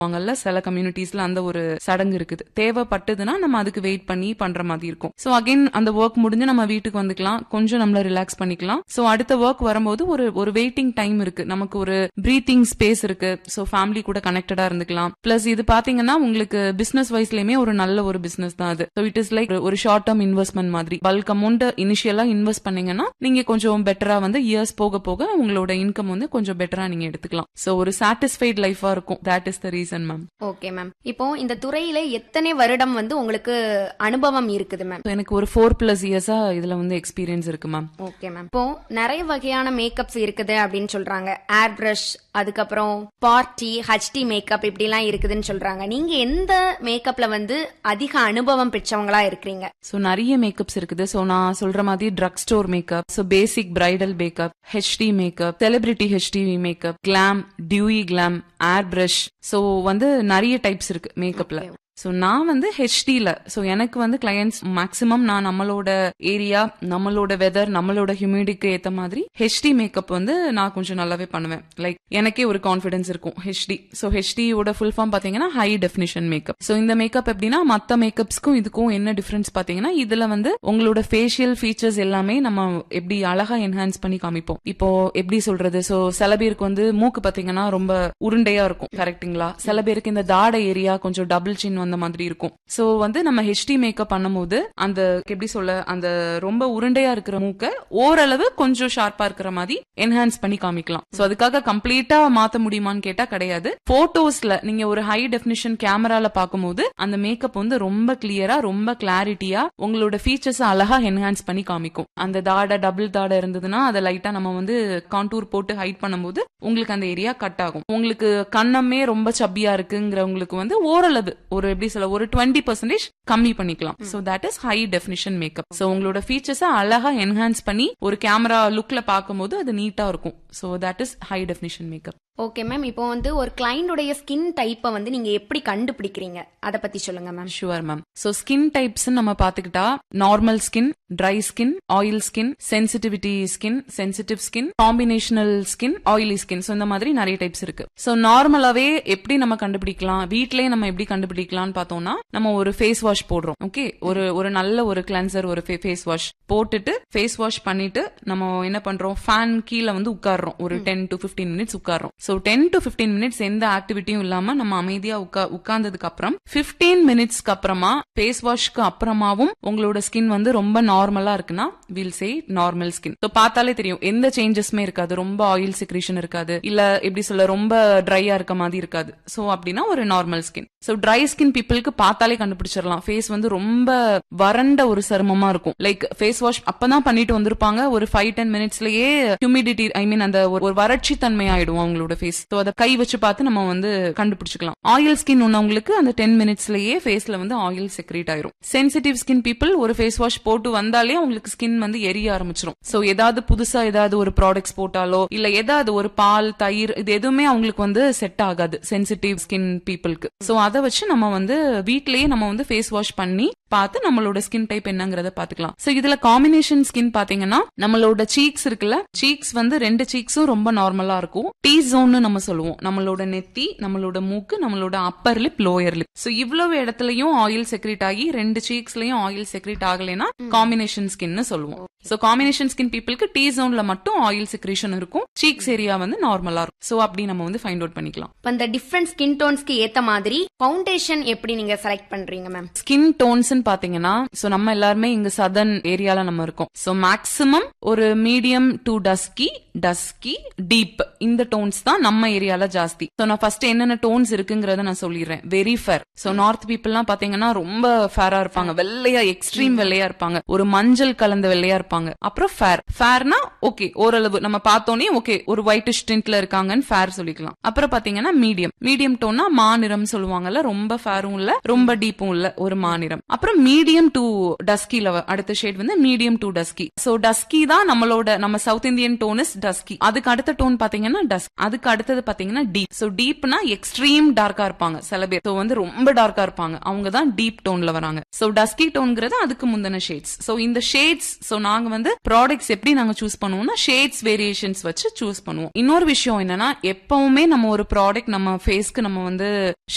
வாங்கல்ல சில கம்யூனிட்டிஸ்ல அந்த ஒரு சடங்கு இருக்குது தேவைப்பட்டதுன்னா நம்ம அதுக்கு வெயிட் பண்ணி பண்ற மாதிரி இருக்கும் சோ அகைன் அந்த ஒர்க் முடிஞ்சு நம்ம வீட்டுக்கு வந்துக்கலாம் கொஞ்சம் நம்மள ரிலாக்ஸ் பண்ணிக்கலாம் சோ அடுத்த ஒர்க் வரும்போது ஒரு ஒரு வெயிட்டிங் டைம் இருக்கு நமக்கு ஒரு பிரீத்திங் ஸ்பேஸ் இருக்கு சோ ஃபேமிலி கூட கனெக்டடா இருந்துக்கலாம் பிளஸ் இது பாத்தீங்கன்னா உங்களுக்கு பிசினஸ் வைஸ்லயுமே ஒரு நல்ல ஒரு பிசினஸ் தான் அது ஸோ இட் இஸ் லைக் ஒரு ஷார்ட் டேர்ம் இன்வெஸ்ட்மெண்ட் மாதிரி பல்க் அமௌண்ட் இனிஷியலா இன்வெஸ்ட் பண்ணீங்கன்னா நீங்க கொஞ்சம் பெட்டரா வந்து இயர்ஸ் போக போக உங்களோட இன்கம் வந்து கொஞ்சம் பெட்டரா நீங்க எடுத்துக்கலாம் சோ ஒரு சாட்டிஸ்ஃபைட் லைஃபா இருக்கும் that is the reason ma'am okay ma'am இப்போ இந்த துறையில எத்தனை வருடம் வந்து உங்களுக்கு அனுபவம் இருக்குது மேம் எனக்கு ஒரு ஃபோர் பிளஸ் இயர்ஸா இதுல வந்து எக்ஸ்பீரியன்ஸ் இருக்கு மேம் ஓகே மேம் இப்போ நிறைய வகையான மேக்கப்ஸ் இருக்குது அப்படின்னு சொல்றாங்க ஏர் பிரஷ் அதுக்கப்புறம் பார்ட்டி ஹச்டி மேக்கப் இப்படி எல்லாம் இருக்குதுன்னு சொல்றாங்க நீங்க எந்த மேக்கப்ல வந்து அதிக அனுபவம் பெற்றவங்களா இருக்கிறீங்க சோ நிறைய மேக்கப்ஸ் இருக்குது சோ நான் சொல்ற மாதிரி drug store makeup so basic bridal makeup HD makeup celebrity HD makeup glam dewy glam air brush so வந்து நிறைய டைப்ஸ் இருக்கு மேக்கப்ல சோ நான் வந்து ஹெச்டில சோ எனக்கு வந்து கிளையன்ஸ் மேக்சிமம் நான் நம்மளோட ஏரியா நம்மளோட வெதர் நம்மளோட ஹியூமிடிக்கு ஏத்த மாதிரி ஹெச்டி மேக்கப் வந்து நான் கொஞ்சம் நல்லாவே பண்ணுவேன் லைக் எனக்கே ஒரு கான்பிடன்ஸ் இருக்கும் ஹெச்டி சோ ஹெச்டியோட ஃபுல் ஃபார்ம் பாத்தீங்கன்னா ஹை டெஃபினிஷன் மேக்கப் சோ இந்த மேக்கப் எப்படின்னா மத்த மேக்கப்ஸ்க்கும் இதுக்கும் என்ன டிஃபரன்ஸ் பாத்தீங்கன்னா இதுல வந்து உங்களோட ஃபேஷியல் ஃபீச்சர்ஸ் எல்லாமே நம்ம எப்படி அழகா என்ஹான்ஸ் பண்ணி காமிப்போம் இப்போ எப்படி சொல்றது சோ சில பேருக்கு வந்து மூக்கு பாத்தீங்கன்னா ரொம்ப உருண்டையா இருக்கும் கரெக்ட்டுங்களா சில பேருக்கு இந்த தாடை ஏரியா கொஞ்சம் டபுள் சின் வந்த மாதிரி இருக்கும் சோ வந்து நம்ம ஹெச்டி மேக்கப் பண்ணும்போது அந்த எப்படி சொல்ல அந்த ரொம்ப உருண்டையா இருக்கிற மூக்க ஓரளவு கொஞ்சம் ஷார்ப்பா இருக்கிற மாதிரி என்ஹான்ஸ் பண்ணி காமிக்கலாம் சோ அதுக்காக கம்ப்ளீட்டா மாத்த முடியுமான்னு கேட்டா கிடையாது போட்டோஸ்ல நீங்க ஒரு ஹை டெபினிஷன் கேமரால பாக்கும்போது அந்த மேக்கப் வந்து ரொம்ப கிளியரா ரொம்ப கிளாரிட்டியா உங்களோட ஃபீச்சர்ஸ் அழகா என்ஹான்ஸ் பண்ணி காமிக்கும் அந்த தாடை டபுள் தாடை இருந்ததுன்னா அதை லைட்டா நம்ம வந்து கான்டூர் போட்டு ஹைட் பண்ணும்போது உங்களுக்கு அந்த ஏரியா கட் ஆகும் உங்களுக்கு கண்ணமே ரொம்ப சப்பியா இருக்குங்கிறவங்களுக்கு வந்து ஓரளவு ஒரு எப்படி சொல்ல ஒரு டுவெண்ட்டி பர்சன்டேஜ் கம்மி பண்ணிக்கலாம் so that is high definition makeup so உங்களோட ஃபீச்சர்ஸ் அழகா என்ஹான்ஸ் பண்ணி ஒரு கேமரா லுக்ல பார்க்கும்போது அது நீட்டா இருக்கும் so that is high definition makeup okay ma'am இப்போ வந்து ஒரு கிளைண்டோடைய ஸ்கின் டைப்பை வந்து நீங்க எப்படி கண்டுபிடிக்கிறீங்க அத பத்தி சொல்லுங்க ma'am sure ma'am so skin types நம்ம பாத்துக்கிட்டா normal skin dry skin oil skin sensitivity skin sensitive skin combinational skin oily skin so இந்த மாதிரி நிறைய டைப்ஸ் இருக்கு சோ நார்மலாவே எப்படி நம்ம கண்டுபிடிக்கலாம் வீட்லயே நம்ம எப்படி கண்டுபிடிக்கலாம்னு பார்த்தோம்னா நம்ம ஒரு ஃபேஸ் வாஷ் போடுறோம் ஓகே ஒரு ஒரு நல்ல ஒரு கிளென்சர் ஒரு ஃபேஸ் வாஷ் போட்டுட்டு ஃபேஸ் வாஷ் பண்ணிட்டு நம்ம என்ன பண்றோம் ஃபேன் கீழே வந்து உட்கார்றோம் ஒரு டென் டு பிப்டீன் மினிட்ஸ் உட்கார்றோம் so ten to fifteen minutes எந்த ஆக்டிவிட்டியும் இல்லாம நம்ம அமைதியா உட்கா உட்கார்ந்ததுக்கு அப்புறம் பிப்டீன் மினிட்ஸ்க்கு அப்புறமா ஃபேஸ் வாஷ்க்கு அப்புறமாவும் உங்களோட ஸ்கின் வந்து ரொம்ப நார்மலா இருக்குன்னா will say normal skin so பார்த்தாலே தெரியும் எந்த சேஞ்சஸ்மே இருக்காது ரொம்ப ஆயில் செக்ரேஷன் இருக்காது இல்ல எப்படி சொல்ல ரொம்ப ட்ரையா இருக்க மாதிரி இருக்காது சோ அப்படின்னா ஒரு normal skin so dry skin பீப்புளுக்கு பார்த்தாலே கண்டுபிடிச்சிடலாம் ஃபேஸ் வந்து ரொம்ப வறண்ட ஒரு சருமமா இருக்கும் லைக் ஃபேஸ் வாஷ் அப்பதான் பண்ணிட்டு வந்திருப்பாங்க ஒரு ஃபைவ் டென் மினிட்ஸ்லயே ஹியூமிடிட்டி ஐ மீன் அந்த ஒரு ஒரு வறட்சி தன்மை ஆயிடும் அவங்களோட ஃபேஸ் ஸோ அதை கை வச்சு பார்த்து நம்ம வந்து கண்டுபிடிச்சிக்கலாம் ஆயில் ஸ்கின் உள்ளவங்களுக்கு அந்த டென் மினிட்ஸ்லயே ஃபேஸ்ல வந்து ஆயில் செக்ரேட் ஆயிரும் சென்சிட்டிவ் ஸ்கின் பீப்புள் ஒரு ஃபேஸ் வாஷ் போட்டு வந்தாலே அவங்களுக்கு ஸ்கின் வந்து எரிய ஆரம்பிச்சிடும் சோ ஏதாவது புதுசா ஏதாவது ஒரு ப்ராடக்ட்ஸ் போட்டாலோ இல்ல ஏதாவது ஒரு பால் தயிர் இது எதுவுமே அவங்களுக்கு வந்து செட் ஆகாது சென்சிட்டிவ் ஸ்கின் பீப்புளுக்கு சோ அதை வச்சு நம்ம வந்து வீட்லயே நம்ம வந்து ஃபேஸ் வாஷ் பண்ணி பார்த்து நம்மளோட ஸ்கின் டைப் என்னங்கறத பாத்துக்கலாம் சோ இதுல காம்பினேஷன் ஸ்கின் பாத்தீங்கன்னா நம்மளோட சீக்ஸ் இருக்குல்ல சீக்ஸ் வந்து ரெண்டு சீக்ஸும் ரொம்ப நார்மலா இருக்கும் டீ ஜோன் நம்ம சொல்லுவோம் நம்மளோட நெத்தி நம்மளோட மூக்கு நம்மளோட upper lip lower lip so இவ்வளவு இடத்துலயும் ஆயில் செக்ரேட் ஆகி ரெண்டு சீக்ஸ்லயும் ஆயில் செக்ரேட் ஆகலைன்னா காம்பினேஷன் ஸ்கின்னு சொல்லுவோம் சோ காம்பினேஷன் ஸ்கின் பீப்புளுக்கு டீ ஜோன்ல மட்டும் ஆயில் செக்ரேஷன் இருக்கும் சீக்ஸ் ஏரியா வந்து நார்மலா இருக்கும் சோ அப்படி நம்ம வந்து ஃபைண்ட் அவுட் பண்ணிக்கலாம் இப்ப இந்த டிஃப்ரெண்ட் ஸ்கின் டோன்ஸ்க்கு ஏத்த மாதிரி ஃபவுண்டேஷன் எப்படி நீங்க செலக்ட் பண்றீங்க மேம் ஸ்கின் டோன்ஸ் பாத்தீங்கன்னா சோ நம்ம எல்லாருமே இங்க சதர்ன் ஏரியால நம்ம இருக்கோம் சோ மேக்சிமம் ஒரு medium to dusky dusky deep இந்த டோன்ஸ் தான் நம்ம ஏரியால ஜாஸ்தி சோ நான் ஃபர்ஸ்ட் என்னென்ன டோன்ஸ் இருக்குங்கறத நான் சொல்லிடுறேன் வெரி ஃபேர் சோ நார்த் பீப்புள்லாம் பாத்தீங்கன்னா ரொம்ப ஃபேரா இருப்பாங்க வெள்ளையா எக்ஸ்ட்ரீம் வெள்ளையா இருப்பாங்க ஒரு மஞ்சள் கலந்த வெள்ளையா இருப்பாங்க அப்புறம் ஃபேர் ஃபேர்னா ஓகே ஓரளவு நம்ம பார்த்தோன்னே ஓகே ஒரு ஒயிட் ஸ்டின்ட்ல இருக்காங்கன்னு ஃபேர் சொல்லிக்கலாம் அப்புறம் பாத்தீங்கன்னா மீடியம் மீடியம் டோன்னா மாநிறம் சொல்லுவாங்கல்ல ரொம்ப ஃபேரும் இல்ல ரொம்ப டீப்பும் இல்ல ஒரு மாநிறம் அப்புறம் மீடியம் டு டஸ்கில அடுத்த ஷேட் வந்து medium to dusky so dusky தான் நம்மளோட நம்ம south Indian tone is dusky அதுக்கு அடுத்த டோன் பாத்தீங்கன்னா டஸ்க் அதுக்கு அடுத்தது பாத்தீங்கன்னா டீப் சோ டீப்னா எக்ஸ்ட்ரீம் டார்க்கா இருப்பாங்க சில பேர் சோ வந்து ரொம்ப டார்க்கா இருப்பாங்க அவங்க தான் டீப் டோன்ல வராங்க சோ டஸ்கி டோன்ங்கிறது அதுக்கு முந்தின ஷேட்ஸ் சோ இந்த ஷேட்ஸ் சோ நாங்க வந்து ப்ராடக்ட்ஸ் எப்படி நாங்க சூஸ் பண்ணுவோம்னா ஷேட்ஸ் வேரியேஷன்ஸ் வச்சு சூஸ் பண்ணுவோம் இன்னொரு விஷயம் என்னன்னா எப்பவுமே நம்ம ஒரு ப்ராடக்ட் நம்ம ஃபேஸ்க்கு நம்ம வந்து